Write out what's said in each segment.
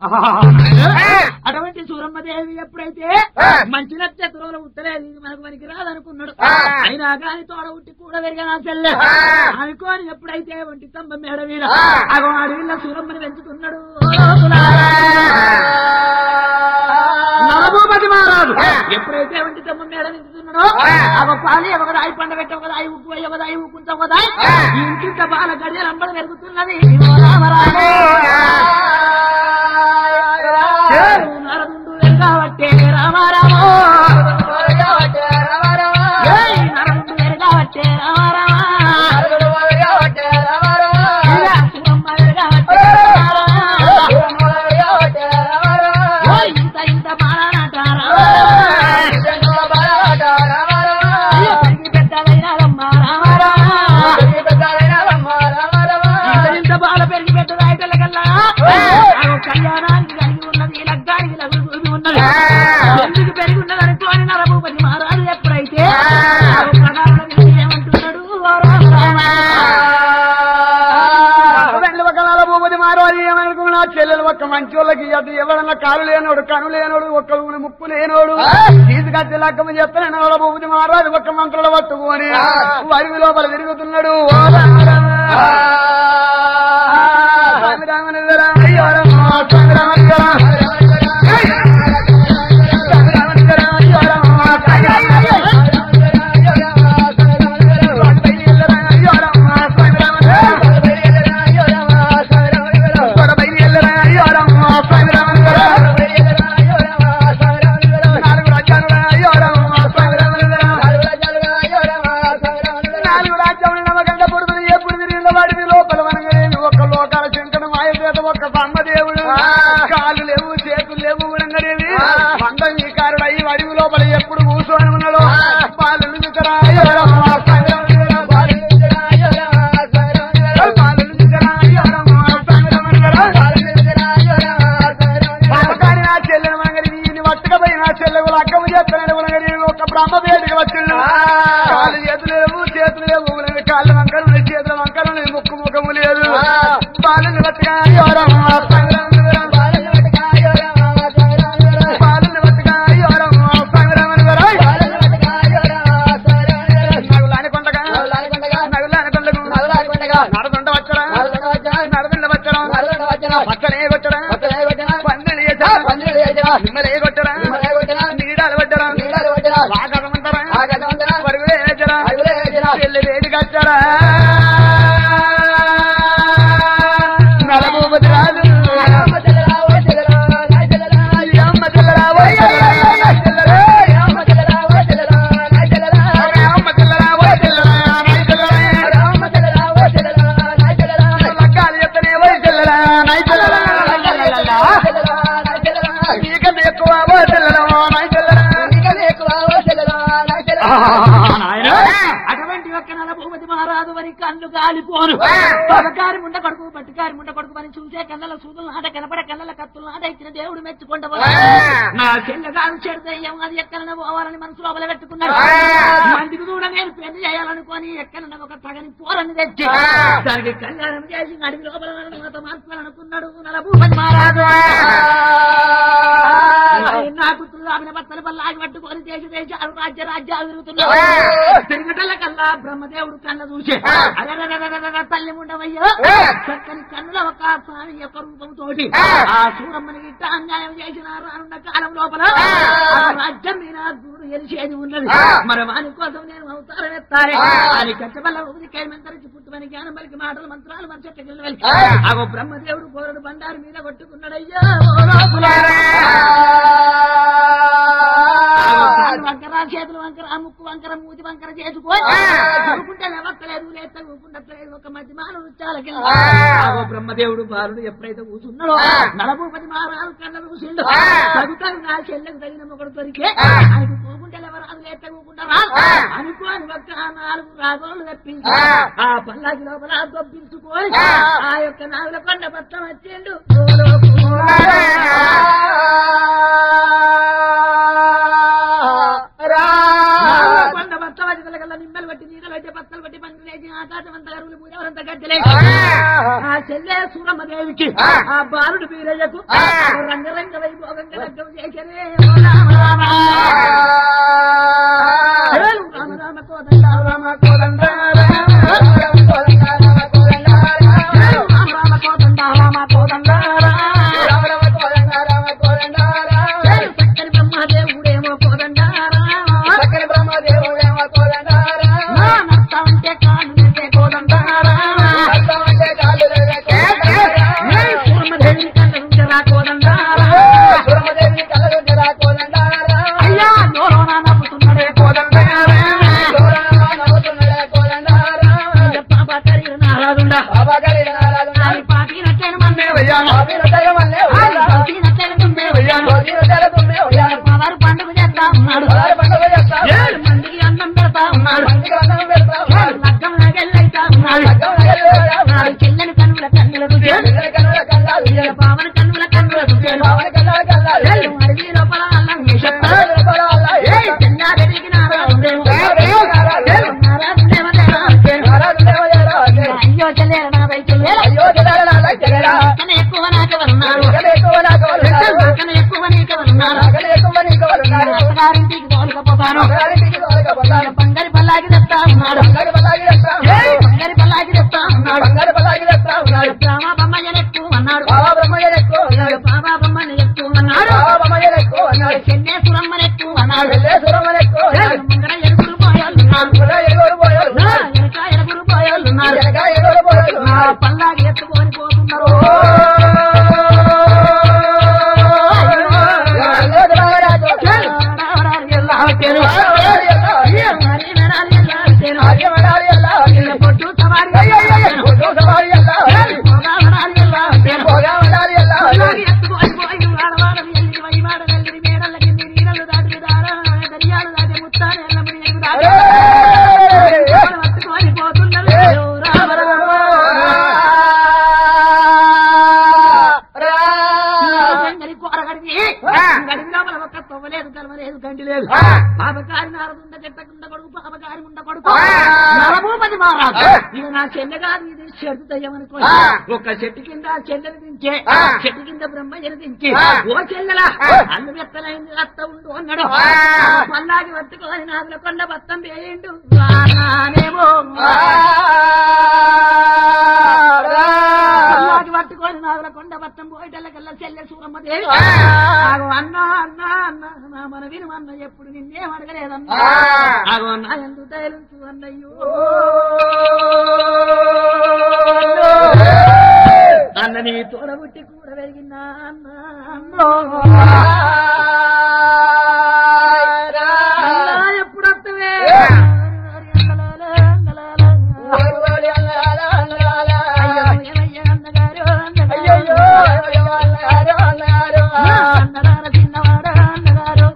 అటువంటి సూరమ్మదేవి ఎప్పుడైతే మంచి నక్షత్రంలో ఉత్తలేదు ఇది మనకు మనకి రాదనుకున్నాడు అయినా గాని తోడ ఉట్టి కూడా పెరిగిన చెల్లె అనుకోని ఎప్పుడైతే ఒంటి స్తంభం మేడ మీద అగో అడవిలో సూరమ్మని పెంచుతున్నాడు నరభూపతి మహారాజు ఎప్పుడైతే ఒంటి స్తంభం మేడ పెంచుతున్నాడో ఒక పాలి ఒక దాయి పండ పెట్ట ఒక దాయి ఉప్పు అయ్యి ఒక దాయి ఉక్కుంట ఒక దాయి ఇంటింట బాల గడియలు అంబడి పెరుగుతున్నది ఓ రామరాజు. నరదుండు వెరగావట్టే రామారామో ఏయ్ నరదుండు వెరగావట్టే రామారామా ఇలా సురమ్మ వెరగావట్టే రామారామా. ఓయ్ ఇంత ఇంత బాలనాట రామారామా. అయ్యో పెరిగి పెద్దదైనాదమ్మ రామారామా. ఇంత ఇంత బాల పెరిగి పెద్దదాయితల కల్లా ఆమె కళ్యాణానికి కలిగి ఉన్నది లగ్గానికి లగ్గు చూపి ఉన్నది ఎందుకు పెరిగి ఉన్నది అనుకోని నరభూపతి మహారాజు ఎప్పుడైతే ఆమె ప్రకారం ఏమంటున్నాడు ఓ రామ రెండు ఒక భూపతి మారోజు ఏమనుకున్నా చెల్లెలు ఒక్క మంచి వాళ్ళకి అది ఎవరన్నా కాలు లేనోడు కను లేనోడు ఒక్క ఊని ముక్కు లేనోడు తీసుకొచ్చి లక్కమ చెప్తాను వాళ్ళ భూపతి మహారాజు ఒక్క మంత్రులు పట్టుకొని వరివి లోపల తిరుగుతున్నాడు ఓ రామ రామ. స్వామి రామ నిజ రామ, అయ్యో రామ, స్వామి రామ నిజ రామ. స్వామి రామ నిజ రామ, అయ్యో రామ, స్వామి రామ నిజ రామ. స్వామి పైన ఎల్లరా, అయ్యో రామ, స్వామి రామ నిజ రామ. స్వామి పైన ఎల్లరా, అయ్యో రామ, స్వామి రామ నిజ రామ. నాలుగు రాజ్యాలురా, అయ్యో రామ, స్వామి రామ నిజ రామ. నాలుగు రాజ్యములు నమ్మకంగ పుడుతుంది ఏ పుడిది నీళ్ళ వాడిని లోపల వనగలేని ఒక్క లోకాల శంకరు మాయ చేత ఒక్క బ్రహ్మదేవుడు కాళ్ళు లేవు చేతులు లేవు ఉడంగడేవి వంద నీకారుడు అయ్యి అడవి లోపల ఎప్పుడు కూర్చొని ఉన్నాడు పాలు నిలుచురా, అయ్యో రామ, స్వామి రామ నిజ రామ. పాలు నిలుచురా, అయ్యో రామ, స్వామి రామ నిజ రామ. పాపకారి నా చెల్లెని వంగడి వీని పట్టుకపోయి నా చెల్లెకు లక్కము చేస్తున్నాడు ఉనగడి ఒక బ్రహ్మ వేడికి వచ్చిండు కాళ్ళు చేతులు లేవు చేతులు లేవు ఉనగడి కాళ్ళు వంకలు ఉన్నాయి చేతుల వంకలు ఉన్నాయి ముక్కు ముఖము లేదు బాలు పట్టుగా ఎవరమ్మ సంగ్రామ బాలు పట్టుగా ఎవరమ్మ సంగ్రామ నగులాని కొండగా నగులాని కొండకు నడదుండ వచ్చరా నడదుండ వచ్చరా పక్కనే కొట్టరా పందిరి చేసరా నిమ్మలే కొట్టరా నీడాలు పట్టరా వాకమంటారా పరుగులే వేచరా చెల్లి వేడి కచ్చరా నరభూపతి రాజు అమ్మ చెల్లరా ఓ చెల్లరా. అమ్మ చెల్లరా ఓ చెల్లరా. నై చెల్లరా. లగ్గాలు చెప్తేనే ఓ చెల్లరా. నై చెల్లరా. నీకన్నా ఎక్కువ ఓ చెల్లరా. నై చెల్లరా. అటువంటి ఒక్క నల భూపతి మహారాజు వరి కళ్ళు కాలిపోను పగకారి ముండ కొడుకు పట్టుకారి ముండ కొడుకు అని చూసే కళ్ళల సూదులు నాట కనపడే కళ్ళల కత్తులు నాట ఇచ్చిన దేవుడు మెచ్చుకుంటా నా చెల్లె కాదు చెడుదయ్యం అది ఎక్కడన పోవాలని మనసు లోపల పెట్టుకున్నాడు మందికి కూడా నేను పెళ్లి చేయాలనుకొని ఎక్కడన ఒక తగని పోరని తెచ్చి దానికి కళ్యాణం చేసి అడిగి లోపల నాతో మార్చాలనుకున్నాడు నల భూపతి మహారాజు మరి నా పుత్రులు ఆమె భర్తల వల్ల ఆగి పట్టుకొని దేశ దేశాలు రాజ్య రాజ్యాలు తిరుగుతున్నాడు తిరగటల కల్లా బ్రహ్మదేవుడు కళ్ళ చూసే అరెరెరెరెరెరె తల్లి ఉండవయ్యో చక్కని కన్నుల ఒక స్వామి యొక్క రూపంతో ఆ సూరమ్మని గిట్ట అన్యాయం చేసిన రానున్న కాలం లోపల ఆ రాజ్యం మీద దూడు ఎలిసేది ఉన్నది మరి వాని కోసం నేను అవతారం ఎత్తారే అని కచ్చబల్ల ఊరికాయ మంతరించి పుట్టుమని జ్ఞానం పలికి మాటలు మంత్రాలు మన చెట్టు వెళ్ళి అగో బ్రహ్మదేవుడు కోరడు బండారు మీద కొట్టుకున్నాడయ్యో ఓ లోపులారా. కాళ్ళు వంకర చేతులు వంకర ఆ ముక్కు వంకర మూతి వంకర చేసుకొని చదువుకుంటే లేవక్కలేదు లేత ఊపుకుంటలేదు ఒక మధ్య మానవ నృత్యాలకి బ్రహ్మదేవుడు బాలుడు ఎప్పుడైతే కూర్చున్నాడో నలభూపతి మహారాజు కళ్ళ కూర్చుండు చదువుతాడు నా చెల్లెకు తగిన ఒకడు దొరికే ఆయనకు పోకుంటే ఎవరాదు లేత ఊకుంటా అనుకోని ఒక్క నాలుగు రాగోళ్ళు తెప్పించి ఆ పల్లాకి లోపల దొబ్బించుకొని ఆ యొక్క నాగుల కొండ పత్రం వచ్చిండు కొండ భర్త వదిలి కల్లా నిమ్మలు పట్టి నీళ్ళు పట్టి పత్తలు పట్టి పండుగ లేచి ఆకాశం అంతా గరువులు పూజవరంతా గద్దెలే ఆ చెల్లె సూరమ్మదేవి చూచి ఆ. ఆ బాలుడు వీరయ్యకు ఆ. రంగరంగ వైభోగంగా లగ్గం చేసరే ఓ రామ రామ హేలు రామ రామ కోదండ రామ కోదండ హేలు రామ రామ కోదండ రామ కోదండ హేలు చక్కని బ్రహ్మదేవుడేమో కోదండ నా నడతా ఉంటే కాళ్ళు నిండే కోదండ హేలు కూర్మదేవిని కన్నడుంటరా కోదండ అయ్యా నోరోన నవ్వుతున్నాడే కోదండ పాప కరీర నారాదుండా అని పాపి నచ్చాను మందే వయ్యాను అని పాపి నచ్చాను తుందే వయ్యాను వారు పండుగ చేస్తా ఉన్నాడు ఏడు మందికి అన్నం పెడతా ఉన్నాడు ఏడు లగ్గం నగెళ్ళైతా ఉన్నాడు నాడు చిల్లని కన్నుల కన్నుల రుచేలు ఇయ్య పావన కన్నుల కన్నుల రుచేలు ఏడు అడవి లోపల అల్లం వేసేస్తాడు ఏయ్ చెన్నారెడ్డికి నారాజుండేమో ఏడు నారాజుండేమో లేరా అయ్యో చెల్లేరు నాదై చెల్లేరా నాకన ఎక్కువ నాకెవరున్నారు నాకన ఎక్కువ నీకెవరున్నారు అత్తగారింటికి తోలుకపోతాను ఇయ్య బంగారి పల్లాకి తెస్తా ఉన్నాడు ఏయ్ బంగారి పల్లాకి తెస్తా ఉన్నాడు రామ బొమ్మయ్యను ఎక్కువ అన్నాడు ఇయ్య బాబా బొమ్మని ఎక్కువ అన్నాడు చెన్నేశ్వరమ్మని ఎక్కువ అన్నాడు ఏయ్ ముంగడ ఎరుగురు పోయాళ్ళు ఉన్నారు నా వెనక ఎరుగురు పోయాళ్ళు ఉన్నారు నా పల్లాకి ఎత్తుకొని పోతున్నారు పొట్టు సవారి ఎత్తుకొని పోయి వాడవాడ వెళ్ళి వైవాడ వెళ్ళి మేడల కింది నీడలు దాటి దారా దర్యాలు దాటి ముత్తాలు ఎల్లమని ఎరుగు దాటి పట్టుకొని పోతున్నారు రామ గంగలి కూరగడిది గడివి లోపల ఒక్క తవ్వలేదు కలవలేదు గండి లేదు ఆ. పాపకారి నారదుండ చెట్టకుండ కొడుకు పాపకారి ఉండ కొడుకు ఆ. నరభూపతి మహారాజు ఆ. ఇది నా చెల్లెగారు ఇది చెట్టు దయ్యమనుకో ఆ. ఒక చెట్టు కింద ఆ చెల్లెలు దించే ఆ. చెట్టు కింద బ్రహ్మయ్యను దించి ఆ. ఓ చెల్లెలా ఆ. అల్లు ఎత్తలైంది అత్త ఉండు అన్నాడు ఆ. పల్లాకి పట్టుకొని నాదుల కొండ బత్తం వేయిండు రానేమో పల్లాకి పట్టుకొని నాదుల కొండ బత్తం పోయేటల్లకల్లా చెల్లె సూరమ్మ దేవి ఆ. ఆగో అన్నా అన్నా అన్నా నా మన విను అన్న ఎప్పుడు నిన్నేం అడగలేదన్నా ఆ. ఆగో అన్నా ఎందుకు తేలుచు అన్నయ్యో అన్న నీ తోడబుట్టి కూడా పెరిగినా అన్న అన్నో. అన్నా ఎప్పుడు వస్తవే ఏ. అయ్యో ఏమయ్యా అన్నగారు అన్నగారు నా అన్నగారు చిన్నవాడా అన్నగారు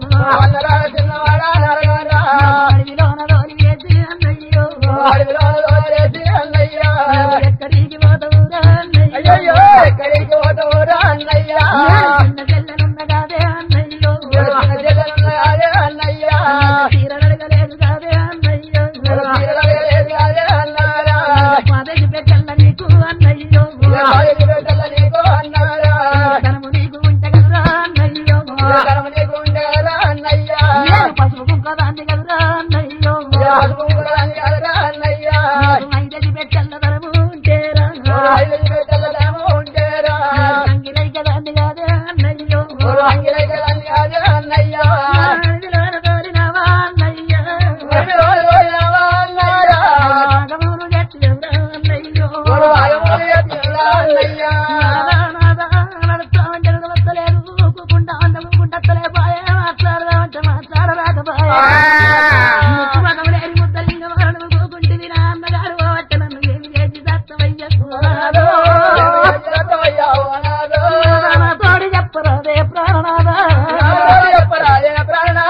అడవిలోన లోని వేసి అన్నయ్యో ఎక్కడికి పోతావురా అన్నయ్యో చిన్న చెల్లెలున్న కాదే అన్నయ్యో చీర అడగలేదు కాదే అన్నయ్యో పదవి పెట్టల్ల నీకు అన్నయ్యో ధనము నీకు ఉంటే కదరా అన్నయ్యో నేను పసుపు కుంకదాన్ని కదరా అన్నయ్యో నీకు ఐదది పెట్టల్ల ధనము ఉంటేరా సంగిరై కదాన్ని కాదే అన్నయ్యో అడవిలోన తోలినావా అన్నయ్యో ఆగమూరు చెట్టు ఎవరా అన్నయ్యో నాదా నాదా నడుస్తామంటే నడవస్తలేదు ఊపుకుంటా అందముకుంటలే పాయే మాట్లాడదామంటే మాట్లాడరాకపోయే ముక్కు మగములేని ముద్దలింగ వాడు ఊపుకుంటుంది నా అన్నగారు పోవట్ట నన్ను ఏమి చేసి దత్తమయ్యకున్నాడు తోడు చెప్పరాదే ప్రాణనాదా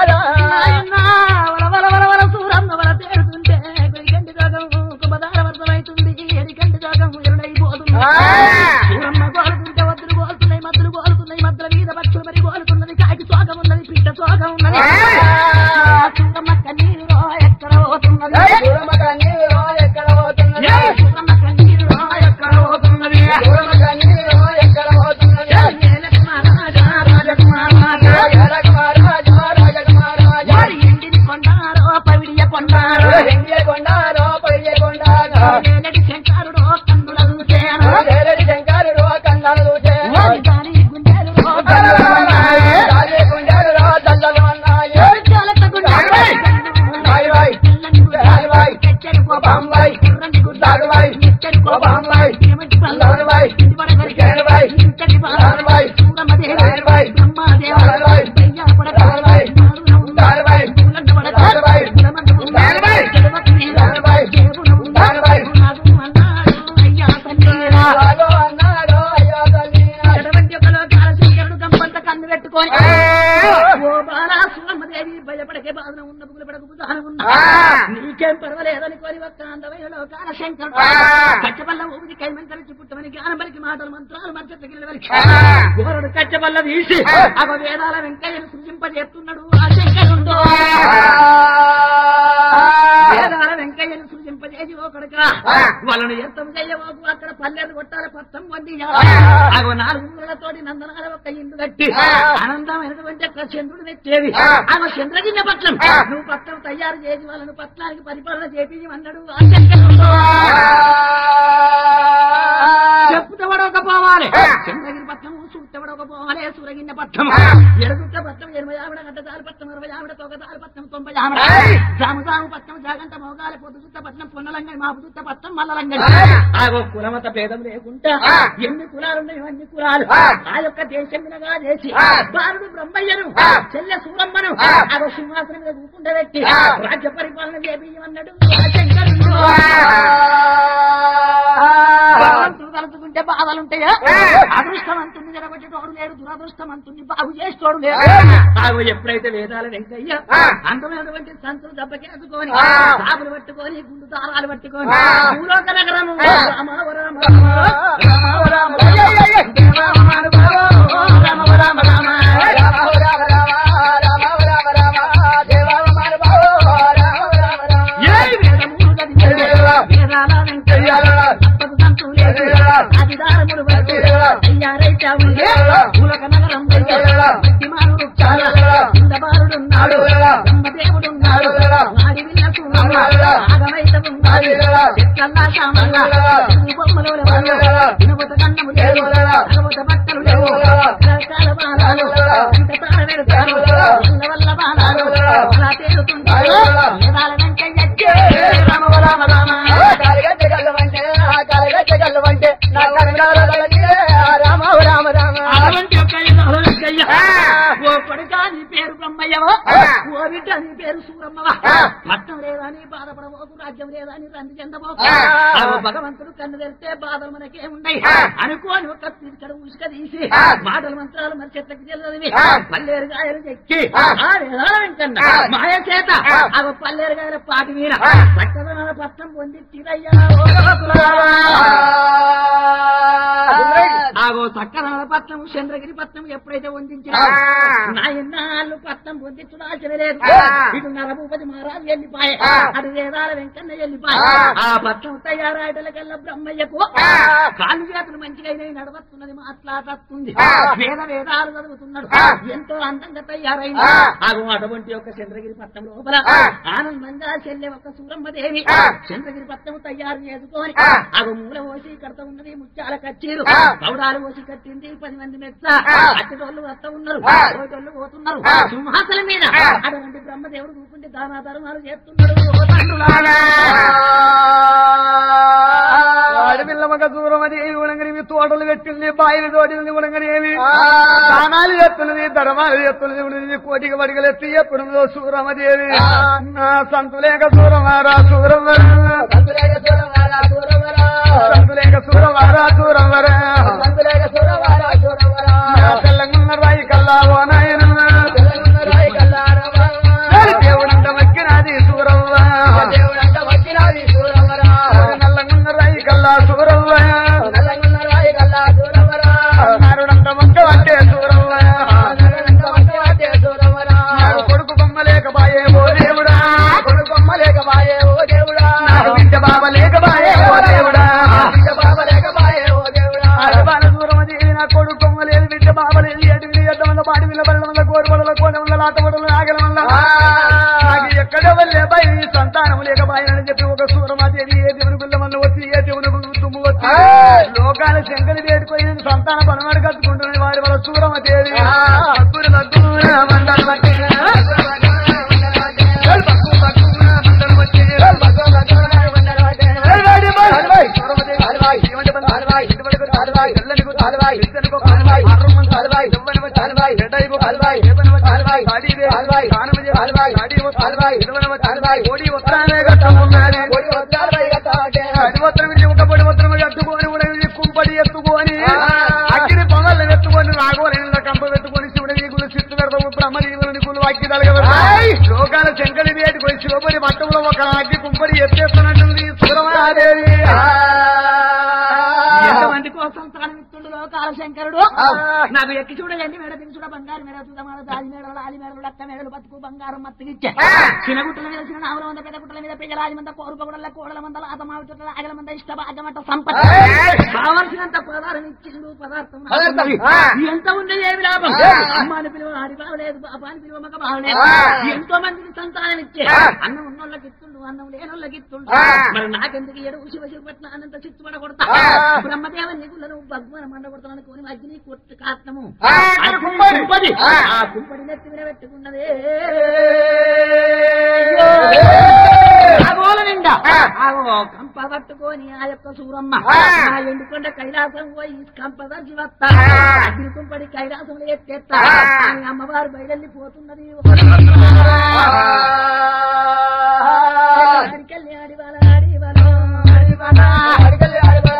పెట్టుకొని ఓ బాలా సురమ్మదేవి భయపడకే బాధన ఉన్న బుగులు పడకు బుధాన ఉన్న నీకేం పర్వాలేదని కొని ఒక్క అందమైన లోకాల శంకరుడు కచ్చబల్ల ఊపిరి కైమంతరించి పుట్టమని జ్ఞానం పలికి మాటలు మంత్రాలు మర్చెట్లకి నిలవలికి గోరుడు కచ్చబల్ల తీసి అవ వేదాల వెంకయ్యను సృజింపజేస్తున్నాడు ఆ శంకరుడు వేదాల వెంకయ్యను సృజింపజేసి ఓ కొడుక వాళ్ళను ఎత్తం చెయ్యబోకు అక్కడ పల్లెలు కొట్టాలి పత్తం పొంది అగో నాలుగు ఊళ్ళతోటి నందనాల ఒక్క ఇల్లు కట్టి ఆనందమైనటువంటి ఒక్క చంద్రుడు తెచ్చేది ఆమె చంద్రగిన్న పట్లం నువ్వు పట్లం తయారు చేసి వాళ్ళను పట్నానికి పరిపాలన చేపించి అన్నాడు ఆ శంకరుడు చెప్పుతవడకపోవాలి చంద్రగిరి పట్నం చూస్తవడకపోవాలి సూరగిన్న పట్నం ఎడుగుట్ట పట్నం ఎనభై ఆవిడ గంట దారి పట్నం అరవై ఆవిడ తొగ దారి పట్నం తొంభై ఆవిడ జాము జాము పట్నం జాగంట మోగాలి పొద్దు చుట్ట పట్నం పొన్నలంగడి మాపు చుట్ట పట్నం మల్లలంగడి ఆగో కులమత భేదం లేకుండా ఎన్ని కులాలున్నాయి అన్ని కులాలు ఆ యొక్క దేశం వినగా చేసి బాలుడు బ్రహ్మయ్యను చెల్లె సూరమ్మను ఆగో సింహాసనం మీద కూకుండా పెట్టి రాజ్య పరిపాలన చేపించమన్నాడు ఆ శంకరుడు. భగవంతుడు తలుచుకుంటే బాధలుంటాయా అదృష్టవంతుని జరగొచ్చేటోడు లేడు దురదృష్టవంతుని బాగు చేసేటోడు లేడు ఆగో ఎప్పుడైతే వేదాల వెంకయ్య అందమైనటువంటి సంతులు దెబ్బకేసుకొని సాపులు పట్టుకొని గుండు దారాలు పట్టుకొని భూలోక నగరము రామ రామ రామ రామ రామ రామ ఏ వేదములు గదిలే, వేదాల వెంకయ్య తప్పకు సంతు లేదు అధిదారములు పట్టు అయ్యారైతే ఉండే భూలోక నగరం మట్టి మానుడు చాలా ఇందబారుడున్నాడు బ్రహ్మదేవుడున్నాడు వాడి విన్నకు ఆగమైతే ఉన్నాడు చెట్లల్లా శామల్ల బొమ్మలు వినబోత కన్నము లేవు అగబోత బట్టలు లేవు రకరకాల బాణాలు అంత తాళ పెడతారు వల్ల వల్ల బాణాలు అలా తేలుతుంటారు వేదాల వెంకయ్య రామ రామ రామ అటువంటి ఒక ఐదారు వెంకయ్య. ఓ కొడుకా నీ పేరు బ్రహ్మయ్యవా ఓ బిడ్డ నీ పేరు సూరమ్మవా పట్టం లేదా నీ బాధపడబోకు రాజ్యం లేదా నీ తండ్రి చెందబోకు ఆ భగవంతుడు కన్ను తెరిస్తే బాధలు మనకే ఉన్నాయి అనుకోని ఒక తిరికడ ఉసుక తీసి మాటలు మంత్రాలు మరి చెట్లకి చెల్లదివి పల్లేరు గాయలు చెక్కి ఆ వేదాల వెంకన్న మాయ చేత ఆ పల్లేరు గాయల పాటి మీద చక్కదనాల పట్టం పొంది తిరయ్యా ఓ లోకులారా. ఆగో చక్కదనాల పట్నం చంద్రగిరి పట్నం ఎప్పుడైతే వందించారో నా ఎన్నాళ్ళు పట్నం పొందించుడు ఆశ లేదు ఇటు నరభూపతి మహారాజు వెళ్ళిపాయ అటు వేదాల వెంకన్న వెళ్ళిపాయ ఆ పట్నం తయారాటలకల్లా బ్రహ్మయ్యకు కాళ్ళు చేతులు మంచిగా అయినాయి నడవస్తున్నది మాట్లాడుతుంది వేద వేదాలు చదువుతున్నాడు ఎంతో అందంగా తయారైంది ఆగో అటువంటి ఒక చంద్రగిరి పట్నం లోపల ఆనందంగా చెల్లె ఒక సూరమ్మదేవి చంద్రగిరి పట్నం తయారు చేసుకొని ఆగో మూల పోసి కడత ఉన్నది ముత్యాల కచ్చీరు పౌడాలు పోసి కట్టింది పది మంది మెచ్చ అచ్చటోళ్ళు వస్తా ఉన్నారు పోయేటోళ్ళు పోతున్నారు సింహాసనం మీద అటువంటి బ్రహ్మదేవుడు కూకుంటే దానా ధర్మాలు చేస్తున్నాడు ఓ తండ్రులారా. అడవిల్లమక దూరం అది ఏమి ఉడంగనేవి తోటలు పెట్టింది బాయిలు తోటింది ఉడంగనేవి దానాలు ఎత్తున్నది ధర్మాలు ఎత్తున్నది ఉన్నది కోటికి వడిగలు ఎత్తి ఎప్పుడు సూరమదేవి నా సంతులేక సూరమారా సూరమర సంతులేక సూరమారా సూరమర నా తెలంగాణ రాయి కల్లా ఓ నాయన దేవుడంట మక్కినాది సూరవ్వ నల్లగున్న రాయి కల్లా సూరవ్వ నారుడంత మొక్క అంటే సూరవ్వ నాడు కొడుకు బొమ్మలేక బాయే ఓ దేవుడా నాడు బిడ్డ బాబ లేక బాయే ఓ దేవుడా అడవాల దూరం అది నా కొడుకు బొమ్మలేదు బిడ్డ బాబ లేదు ఎటు ఎద్ద వల్ల పాడి విల్ల బల్ల వల్ల కోరి వల్ల కోన వల్ల లాట వల్ల ఆగల వల్ల నాకు ఎక్కడ వల్లే బాయి సంతానం లేక బాయనని చెప్పి ఒక సూరమాదేవి ఏ దేవుని పిల్ల వల్ల వచ్చి ఏ దేవుని దుమ్ము వచ్చి లోకాల శంకరి వేడుకొని సంతాన పనమాడు కట్టుకుంటున్న వారి వల్ల సూరమదేవి భక్తులు భక్తులు మండలు బట్టి కుంపడి ఎత్తుకొని అగ్ని పొగలు ఎత్తుకొని రాఘవరేళ్ళ కంప పెట్టుకొని శివుడికి కొడతావు బ్రహ్మదేవుని కులు అగ్గి తలగబెడతా లోకాల శంకరి వేటికి వచ్చి లోపలి మట్టంలో ఒక అగ్గి కుంపడి ఎత్తేస్తున్నట్టుంది సురమాదేవి ఎంతమంది కోసం తాను లోకాల శంకరుడు ఆ. నాకు ఎక్కి చూడండి మేడ దిగి చూడ బంగారు మేడ చూడమాల దాలి మేడలు లాలి మేడలు లక్క మేడలు బతుకు బంగారం మత్తికిచ్చే ఆ. చిన్న గుట్టల మీద చిన్న నావల మంద పెద్ద గుట్టల మీద పెద్దరాజు మంద కోరుప గుడల కోడల మంద లాత మావి చుట్టల ఆగల మంద ఇష్ట భాగమట సంపద ఏయ్. కావలసినంత పదార్థం ఇచ్చిండు పదార్థం పదార్థం. నాకున్నది. ఆ. ఎంత ఉంది ఏమి లాభం ఆ. అమ్మాని పిలువ ఆడి బావలేదు బాబాని పిలువ మగ బావలేదు ఆ. ఎంతో మందికి సంతానం ఇచ్చే ఆ. అన్నం ఉన్నోళ్ళకి ఇస్తుండు అన్నం లేనోళ్ళకి ఇస్తుండు ఆ. మరి నాకెందుకు ఏడు శివ శివ పట్ల అనంత చిత్తుపడ కొడతా ఆ. బ్రహ్మదేవ నిగులను భగవాన్ మండ కొడతాను కొని అగ్ని కొట్టు కాత్నము ఆ, అక్కడ కుంపడి. కుంపడి ఆ. ఆ కుంపడి నెత్తి మీద పెట్టుకున్నదే ఆగోల నిండా ఆ. ఆగో కంప పట్టుకొని ఆ యొక్క సూరమ్మ ఆ. ఆ ఎండుకొండ కైలాసం పోయి కంప దర్శి వస్తా ఆ. అగ్ని కుంపడి కైలాసంలో ఎత్తేస్తా ఆ. ఆమె అమ్మవారు బయలుపోతున్నది అడికెళ్ళి ఆడివాల ఆడివాల ఆడివాల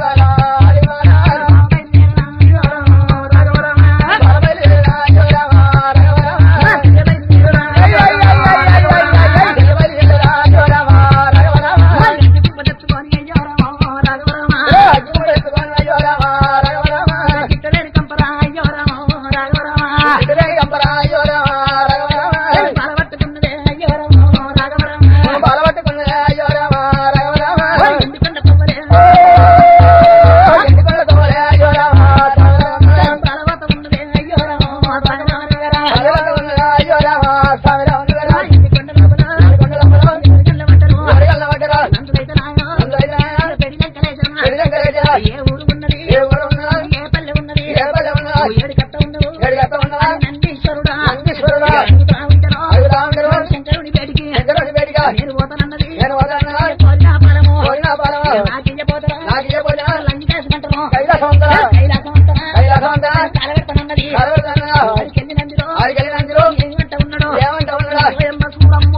ఏ ఊరు ఉన్నది ఏ పల్లె ఉన్నది ఏడు కట్ట ఉండవు నందీశ్వరుడా నందీశ్వరుడా. అడుగుతా ఉంటాను. అడుగుతా ఉంటాను. శంకరుని పేటికి నేను పోతానన్నది నేను పోతానన్నా. కోరిన ఫలము. కోరిన ఫలము. నాకియ్యబోతరా? నాకియ్యబోతరా? లంకేసుకుంటాను. కైలాసం అంతరా? కైలాసం అంతరా? కైలాసం అంతరా? కలగడతానన్నది. కలగడతానన్నా? ఆడికెళ్ళినందులో ఆడికెళ్ళినందులో ఏమంట ఉన్నాడో? ఏమంట ఉన్నాడో? ఓయమ్మ చూడమ్మో.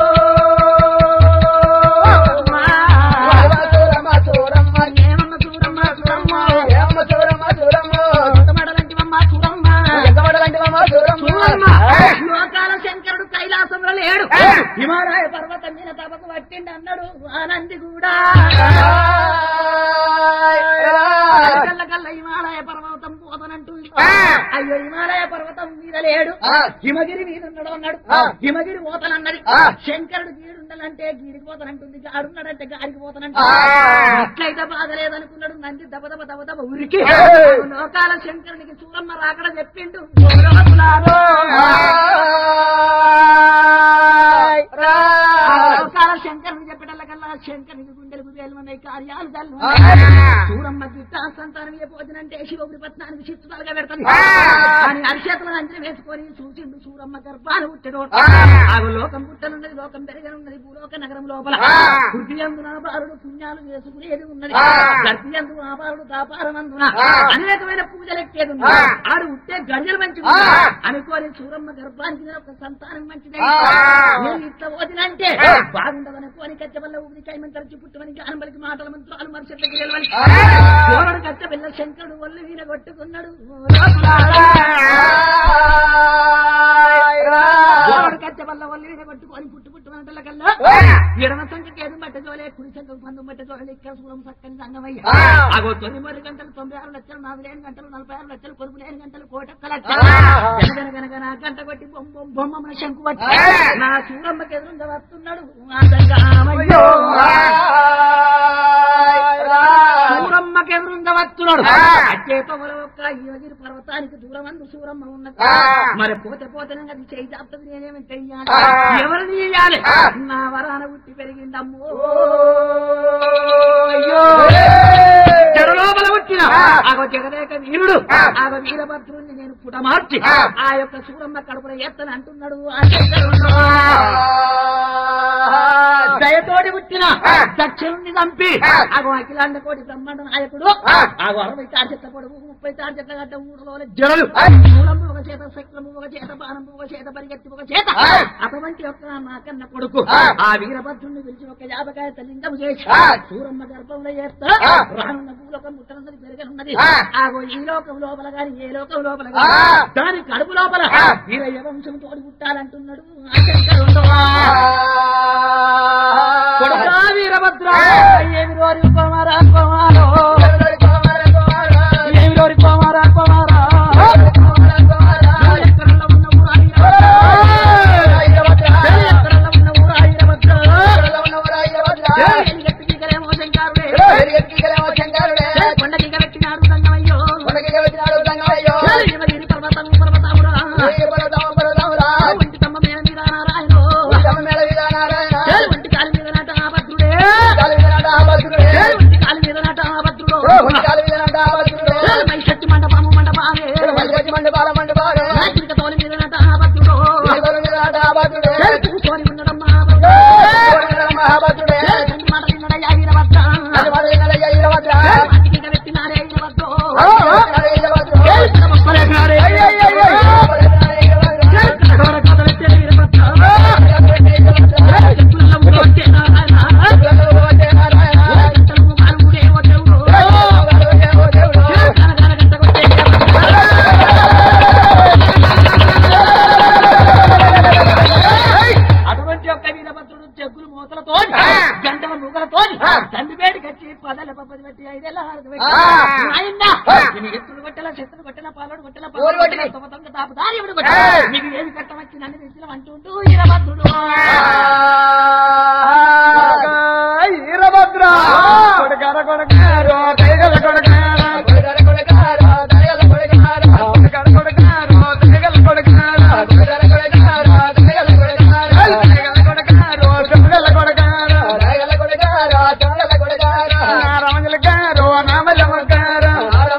ఏమమ్మ చూడమ్మ, చూడమ్మో. ఎంతమాటలంటివమ్మ, చూడమ్మ. చూడమ్మ. లోకాల శంకరుడు కైలాసంలో లేడు హిమాలయ పర్వతం మీద తపకు పట్టిండి అన్నాడు ఆనంది కూడా కళ్ళ కళ్ళ హిమాలయ పర్వతం పోతనంటుంది ఆ. అయ్యో హిమాలయ పర్వతం మీద లేడు ఆ. హిమగిరి మీద ఉన్నాడు అన్నాడు ఆ. హిమగిరి పోతానన్నది ఆ. శంకరుడు గీడుండాలంటే గీడికి పోతానంటుంది గాడున్నాడంటే గాడికి పోతానంటే ఆ. ఇట్లయితే బాధ లేదనుకున్నాడు నంది దబ దబ దబ దబ ఉరికి ఏ. లోకాల శంకరునికి చూడమ్మ రాకడ చెప్పిండు గౌరవములారో. లోకాల శంకరుని చెప్పటల్లకల్లా శంకరునికి గుండెలకు వేలుమన్నాయి కార్యాలు తల్లు ఆ. చూడమ్మ గిట్ట సంతానం ఏ భోజనంటే శివపురి పత్నానికి చిత్తులుగా పెడతాను ఆ. కానీ అరిచేతులు అంజలి వేసుకొని చూసిండు సూరమ్మ గర్భాలు పుట్టడు ఆ. ఆగు లోకం పుట్టనున్నది లోకం పెరగనున్నది భూలోక నగరం లోపల ఆ. హృదయందున బాలుడు పుణ్యాలు చేసుకునేది ఉన్నది ఆ. గర్భయందు ఆ బాలుడు దాపారమందున ఆ. అనేకమైన పూజలు ఎక్కేది ఆ. ఉన్నది ఆడు ఉంటే గడియలు మంచిది ఆ. అనుకోని సూరమ్మ గర్భానికి మీద ఒక సంతానం మంచిది ఆ. నేను ఇట్లా వదినంటే ఆ. బాగుండదనుకోని కచ్చ వల్ల ఊపిరి కైమంతరచి పుట్టుమని గానంబలికి మాటల మంత్రాలు మరుసట్లకి నిలవని ఆ. గోరడు కచ్చ పిల్ల శంకరుడు ఒళ్ళు వీన కొట్టుకున్నాడు గోరడు కచ్చ వల్ల ఒళ్ళు వీన కొట్టుకొని పుట్టు పుట్టు మంటల కల్లా ఆ. ఎడమ సంఖకి ఏదో బట్ట జోలే కుడి సంఖకు పందు బట్ట జోలే ఇక్కడ సూరం సక్కని సంగమయ్య ఆ. అగో తొమ్మిది గంటలు తొంభై ఆరు లక్షలు నాలుగు లేని గంటలు నలభై ఆరు లక్షలు కొడుకు లేని గంటలు కోటక్క లక్ష ఆ. గనగన గనగన గంట కొట్టి బొమ్మ బొమ్మ బొమ్మన శంకు పట్టి ఆ. నా సూరమ్మకి ఎదురుగా వస్తున్నాడు ఆనందంగా ఆమయ్యో. సూరమ్మకి ఎదురుగా వస్తున్నాడు ఆ. అచ్చేపవల ఒక్క యోగిరి పర్వతానికి దూరం అందు సూరమ్మ ఉన్నది ఆ. మరి పోతే పోతే అది చేయి తప్పదు నేనేమి చెయ్యాలి ఆ. ఎవరిని ఇయ్యాలి ఆ. నా వరాన పుట్టి పెరిగిందమ్మో అయ్యో. చెడు లోపల పుట్టిన ఆ. ఆగో జగదేక వీరుడు ఆ. ఆగో వీరభద్రుణ్ణి నేను పుటమార్చి ఆ. ఆ యొక్క సూరమ్మ కడుపున ఎత్తని అంటున్నాడు ఆ శంకరుడు. దయతోడి పుట్టిన ఆ. దక్షిణుని చంపి ఆ. ఆగో అఖిలాండ కోటి బ్రహ్మాండ నాయకుడు ఆ. ఆగో అరవై తాడు చెట్ల పొడవు ముప్పై తాడు చెట్ల గడ్డ ఊడలో జడలు ఆ. మూలము ఒక చేత శక్రము ఒక చేత బాణము ఒక చేత పరిగెత్తి ఒక చేత ఆ. అటువంటి యొక్క నా కన్న కొడుకు ఆ. ఆ వీరభద్రుని పిలిచి ఒక యాభకాయ లింగము చేసి ఆ. సూరమ్మ గర్భంలో చేస్తా ఆ. రానున్న భూలోకం ముట్టనున్నది పెరగనున్నది ఆ. ఆగో ఈ లోకం లోపల గాని ఏ లోకం లోపల ఆ. గాని దాని కడుపు లోపల ఆ. వీరయ్య వంశం తోడి పుట్టాలంటున్నాడు ఆ శంకరుడు. కొడుకా వీరభద్ర ఏమి రోరి కుమారా కుమారో ఏమి రోరి కుమారా కుమారా ఎక్కడల్లో ఉన్న ఊరా వీరభద్ర ఎక్కడల్లో ఉన్న ఊరా వీరభద్ర ఎలిగెత్తి దిగలేమో శంకరుడే కొండ దిగ పెట్టినాడు దంగమయ్యో ఎలిమగిరి పర్వతం పర్వతమురా ఒంటి తమ్మ మీద మీద నారాయణో ఒంటి కాలి మీద నాట భద్రుడే ఒంటి కాలి మీద నాట భద్రుడు మైషట్టి మండపము మండపాలే నాయకుడిక తోలి మీద నాట భద్రుడు కూర్చొని ఉండడమ్మా భద్రుడే తండ్రి మాట విన్నడయ్యా వీరభద్ర వాటికి ఇంకా పెట్టినారే వీరభద్రు మొప్పలేకారే కడగడ కథ పెట్టే వీరభద్ర చెప్పులలో ఉండవచ్చే నారాయణ గంటలకు మారుడే ఓ దేవుడు కనకన గంట కొట్టే అటువంటి యొక్క వీరభద్రుడు చెక్కులు మూతలతో గంటల మూగలతో తండ్రి వేడికి వచ్చి పదల పప్పది పెట్టి ఐదేళ్ళ హారతి పెట్టి ఆ. నాయనా, నేను ఎత్తులు కొట్టల చెత్తలు కొట్టల పాలడు కొట్టల ఊరు పాలడు కొట్టలే. కొట్టల తొమ్మ తొమ్మిది తాపు దారి ఎవడు కొట్టల ఆ. నీకు ఏమి కట్టమచ్చి నన్ను తెచ్చిన అంటుంటూ వీరభద్రుడు ఈరభద్ర కొడకర కొడకారో తెగల కొడకారా కొడకర కొడకారో తెగల కొడకారా తెగల కొడకారో తెగల కొడకారా నారామజల గారో నామజమ గారా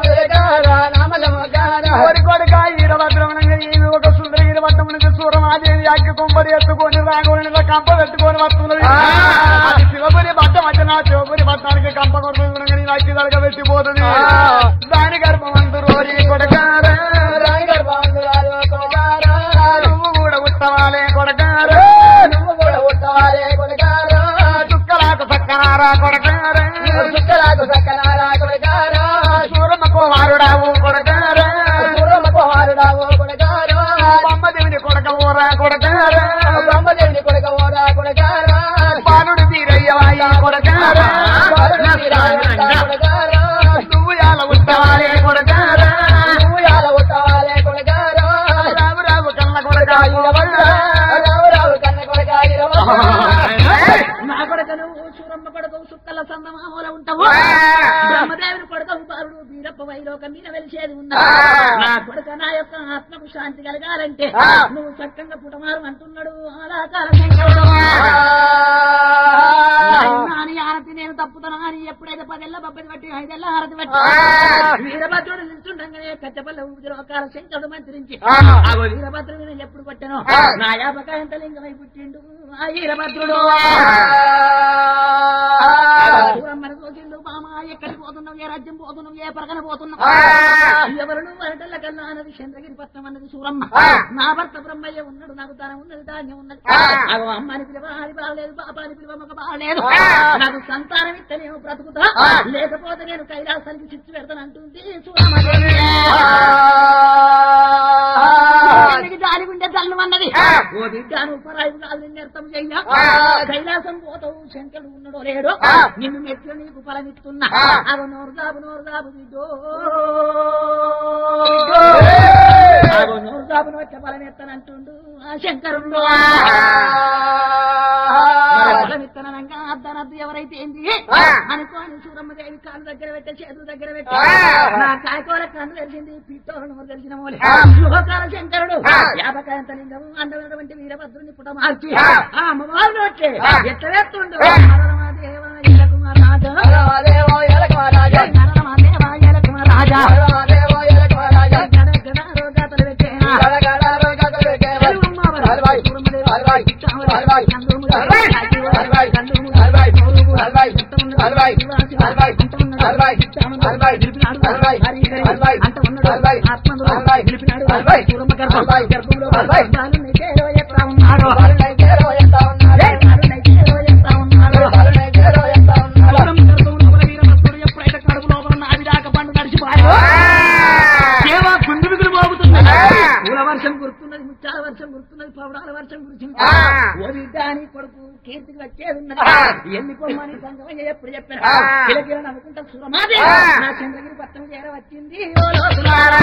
కోరి కొడుక ఈరభద్రమణంగా ఏమి ఒక సుందర ఈరభద్రం నుంచి సూరమాదేవి అగ్గి కుంపడి ఎత్తుకొని రాఘవుని కంప పెట్టుకొని వస్తున్నది అది శివపురి బట్ట మధ్యన శివపురి బట్టానికి కంప కొడుతుంది నీ అగ్గి దడగ పెట్టిపోతుంది దాని గర్భమందు రోరి కొడకారా నువ్వు కూడా ఉత్తవాలే కొడకారా చుక్కలాకు సక్కనారా కొడకారా సూరమ్మ కుమారుడావు కొడకారా బొమ్మదేవిని కొడక ఊరా కొడకారా బాలుడు వీరయ్యవాయి కొడకారా నువ్వు యాల ఉత్తవాలే కొడకారా రావు రావు కన్న కొడక నా కొడకను సూరమ్మ కొడకవు సుక్కల సందమామూల ఉంటావు బ్రహ్మదేవుని కొడకవు బాలుడు వీరప్ప వైలోక మీద వెలిసేది ఉన్నా నా కొడుక నా యొక్క ఆత్మకు శాంతి కలగాలంటే ఆ. నువ్వు చక్కగా పుటమారు అంటున్నాడు ఆలాకాల శంకరుడు. నాయనా అని ఆరతి నేను తప్పుతాను అని ఎప్పుడైతే పదేళ్ళ బొబ్బది బట్టి ఐదేళ్ళ ఆరతి బట్టి ఆ. వీరభద్రుడు నిల్చుండగానే కచ్చపల్ల ఊపిరి ఒక శంకరుడు మంత్రించి ఆ. ఆగో వీరభద్రుడు నేను ఎప్పుడు కొట్టాను ఆ. నా యాపకాయంత లింగమై పుట్టిండు ఆ వీరభద్రుడు దూరమ్మని చూసిండు మామ ఎక్కడికి పోతున్నావు ఏ రాజ్యం పోతున్నావు ఏ పరగన పోతున్నావు ఆ. ఎవరు నువ్వు అరటల్ల కల్లా అన్నది చంద్రగిరి పట్నం అన్నది సూరమ్మ ఆ. నా భర్త బ్రహ్మయ్య ఉన్నాడు నాకు ధనం ఉన్నది ధాన్యం ఉన్నది ఆ. అగో అమ్మని పిలువ అది బాగలేదు పాపాని పిలువ మగ బాగలేదు ఆ. నాకు సంతానం ఇస్తేనేమో బ్రతుకుతా ఆ. లేకపోతే నేను కైలాసానికి చిచ్చు పెడతాను అంటుంది సూరమ్మదేవి దానికి దాని గుండె జల్లు అన్నది ఆ. ఓ బిడ్డ నువ్వు పరాయి కాదు నిన్ను అర్థం చెయ్య ఆ. కైలాసం పోతావు శంకరుడు ఉన్నాడో లేడో ఆ. నిన్ను మెట్లు నీకు ఫలమిస్తున్నా ఆ. అగో నోరు దాబు నోరు దాబు బిడ్డో ఏయ్. అగో నోరు దాబు నోట్ల ఫలమెత్తనంటుండు ఆ శంకరుడు మరి ఫలమిత్తనంగా అద్దనద్దు ఎవరైతే ఏంది ఆ. అనుకోని సూరమ్మదేవి కాళ్ళు దగ్గర పెట్టే చేతుల దగ్గర పెట్టి ఆ. నా కాయకోల కన్ను తెలిసింది పిట్టోల నోరు తెలిసిన మూలి ఆ. లోకాల శంకరుడు ఆ. యాపకాయంత లింగము అందమైనటువంటి వీరభద్రుని పుట మార్చి ఆ. ఆ అమ్మవారు నోట్లే ఆ. ఎట్ల వేస్తుండు ఆ. నరరమాదేవ ఇలకు మా రాజా నరరమాదేవ ఇలకు మా రాజా గడ గడ రోగాతలు పెట్టేనా తెలుగు అమ్మవారు. సూరమ్మదేవి అలవాయ్. ఇచ్చామరు. అలవాయ్. నందుములు. అలవాయ్. రాజీవు. అలవాయ్. నందుములు. అలవాయ్. మౌలుగు. అలవాయ్. చెత్త ఉన్నది. అలవాయ్. శివాశివ. అలవాయ్. అంట ఉన్నది. అలవాయ్. ఇచ్చామరు. అలవాయ్. నిలిపినాడు. అలవాయ్. హరిహరి. అలవాయ్. అంట ఉన్నది. అలవాయ్. ఆత్మను. అలవాయ్. నిలిపినాడు. అలవాయ్. అబ్బాయి. సూరమ్మ గర్భం అబ్బాయి. గర్భంలో అబ్బాయి. బాలు నైకేలో ఎత్తా ఉన్నాడు బాలునైకేరో ఎత్తా ఉన్నాడు. ఏ బాలు నైకేలో ఎత్తా ఉన్నాడు బాలునైకేరో ఎత్తా ఉన్నాడు. సూరమ్మ గర్భం లోపల వీరభద్రుడు ఎప్పుడైతే కడుపు లోపల నాది దాకా పండు నడిచిపోయాడు దేవ గుండు మిగులు మోగుతున్నది పూల వర్షం కురుతున్నది ముత్యాల వర్షం కురుతున్నది పవడాల వర్షం కురిచింది ఆ. ఓ బిడ్డ అని కొడుకు కీర్తికి వచ్చేది ఉన్నది ఆ. ఎన్ని పొమ్మని సంగమయ్య ఎప్పుడు చెప్పాను ఆ. కిలకిల నవ్వుకుంటా సురమాది ఆ. నా చంద్రగిరి పట్టణం చేర వచ్చింది ఓ లోకులారా.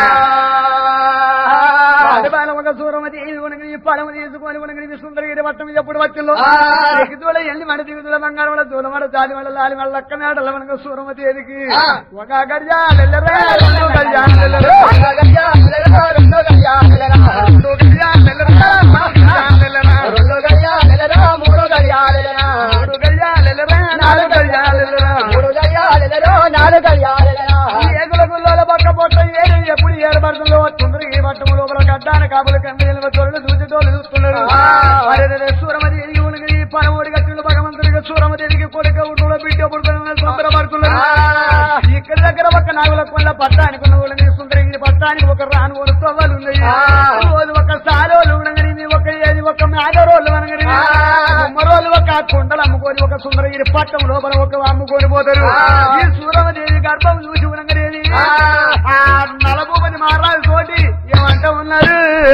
పాలబాల ఒక సూరమతి ఉనగని పడమ తీసుకొని ఉనగని సుందరగిరి పట్టం ఎప్పుడు వచ్చిందో ఆ. ఎగిదూడ ఎల్లి మన దిగుదూడ బంగారం వల్ల దూల మన దాని వల్ల లాలి వల్ల లక్క మేడల మనకు సూరమతి ఎదిగి ఆ. ఒక గడియాలెల్లరా రెండు గడియాలెల్లరా రెండో గడియ, నెలరా, రెండో గడియ, నెలరా. రెండు గడియాలెల్లరా మూడు గడియాలెల్లరా రెండో గడియ, నెలరా, మూడో గడియ, నెలరా. మూడు గడియాలెల్లరా నాలుగు గడియాలెల్లరా మూడు గడియ, నెలరా, నాలుగు గడియ, నెలరా. ఏగుల గుల్లోల పక్క పొట్ట ఏడు ఎప్పుడు ఏడబడుతుందో సుందరగిరి పట్టం లోపల గడ్డాన కాపుల కమ్మీల తోళ్ళు దూచితోళ్ళు చూస్తున్నారు ఆ. అరే సూరమతి ఎదిగి ఉనగిరి పరమోడి గట్టులు భగవంతుడికి సూరమతి ఎదిగి కొడుక ఉట్టులో బిడ్డ పుడుకున్న సంబరపడుతున్నారు ఆ. ఇక్కడ దగ్గర ఒక నాగుల కొండ పట్టానికి ఉన్న వాళ్ళని సుందరగిరి పట్టానికి ఒక రాను ఓడు తవ్వలు ఉన్నాయి ఆ. రోజు ఒక సారోలు ఉండగని ఒక ఏది ఒక మేఘరోళ్ళు అనగని ఆ. కుమ్మరోళ్ళు ఒక కొండలు అమ్ముకొని ఒక సుందరగిరి పట్టం లోపల ఒక అమ్ముకొని పోతారు ఆ. ఈ సూరమదేవి గర్భం చూసి ఉండగనేది ఆ. ఆ నలభూపతి మహారాజు తోటి ఏమంట ఉన్నారు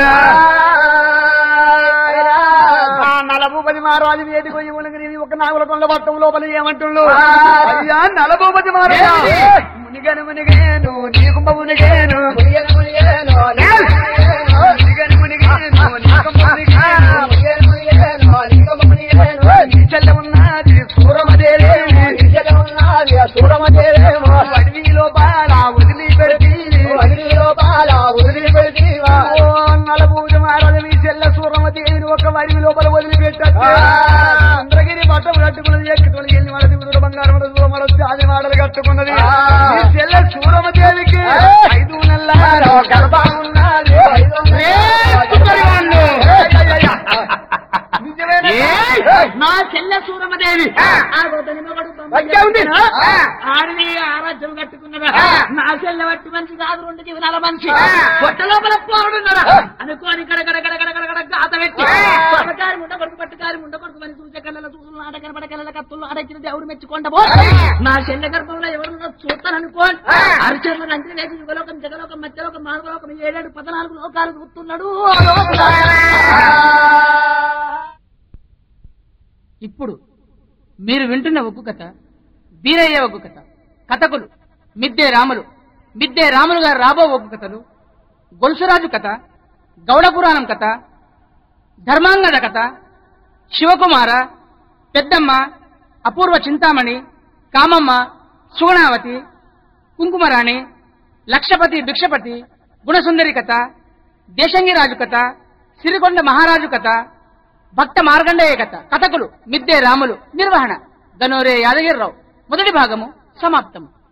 ఆ నలభూపతి మహారాజు వేదిక పోయి ఉండగనేది ఒక నాగుల కొండ పట్టం లోపల ఏమంటుండ్రు ఆ. అయ్యా నలభూపతి మహారాజు ఏమిటి? మునిగను మునిగేను నీకుంభ మునిగేను మునిగేను, మునిగేను, మునిగేను. మునిగను మునిగేను నీకుంభ మునిగేను మునిగేను, మునిగేను, లింగము మునిగేను. నీచల్ల ఉన్నది సూరమదేవి నిజంగా ఉన్నది ఆ సూరమదేవేమో. అడవిలో బాలా వదిలి పెట్టి అగ్ని లోపల వదిలిపెట్టివా. ఓ నలభూజ మహారాజు మీ చెల్ల సూరమదేవిని ఒక వడివి లోపల వదిలిపెట్టచ్చు ఆ. చంద్రగిరి పట్టం కట్టుకున్నది ఎక్కుతున్నది ఎన్ని వాడ దిగుతుడు బంగారం దూరం జాతి మాటలు కట్టుకున్నది ఆ. మీ చెల్ల సూరమదేవికి ఆ. ఐదు నెలల ఆరో గర్భం ఉన్నది. ఐదో నిజమేనా? ఏయ్! నా చెల్లె సూరమదేవి ఆ. ఆ గోతని మొగడు బొమ్మ మంచిగా ఉంది. చెప్తున్నా. ఆ. ఆడిని ఆరాధ్యం కట్టుకున్నదా ఆ. నా చెల్లె వట్టి మనిషి కాదు రెండు జీవనాల మనిషి ఆ. పొట్ట లోపల పోరుడున్నదా ఆ. అనుకోని గడ గడ గడ గడ గడ గడ గాత పెట్టి ఆ. పట్టకారి ముండ కొడుకు పట్టుకారి ముండ కొడుకు మని చూసే కళ్ళ చూసులు ఆట కనబడ కళ్ళ కత్తులు ఆడచ్చిన దేవుడు మెచ్చుకుంట పో ఆ. నా చెల్లె గర్భంలో ఎవరున్నా చూస్తాననుకోని ఆ. అరిచర్ల నంటి లేచి యుగలోకం జగలోకం మధ్యలోకం మానవలోకం ఏడేడు పద్నాలుగు లోకాలు చూస్తున్నాడు ఇప్పుడు మీరు వింటున్న ఒగ్గు కథ వీరయ్య ఒగ్గు కథ కథకులు మిద్దే రాములు మిద్దే రాములు గారు రాబో ఒగ్గు కథలు గొలుసురాజు కథ గౌడ పురాణం కథ ధర్మాంగద కథ శివకుమార పెద్దమ్మ అపూర్వ చింతామణి కామమ్మ సుగుణావతి కుంకుమరాణి లక్షపతి భిక్షపతి గుణసుందరి కథ దేశంగిరాజు కథ సిరికొండ మహారాజు కథ భక్త మార్కండేయ కథ కథకులు మిద్దే రాములు నిర్వహణ గనోరే యాదగిరిరావు మొదటి భాగము సమాప్తము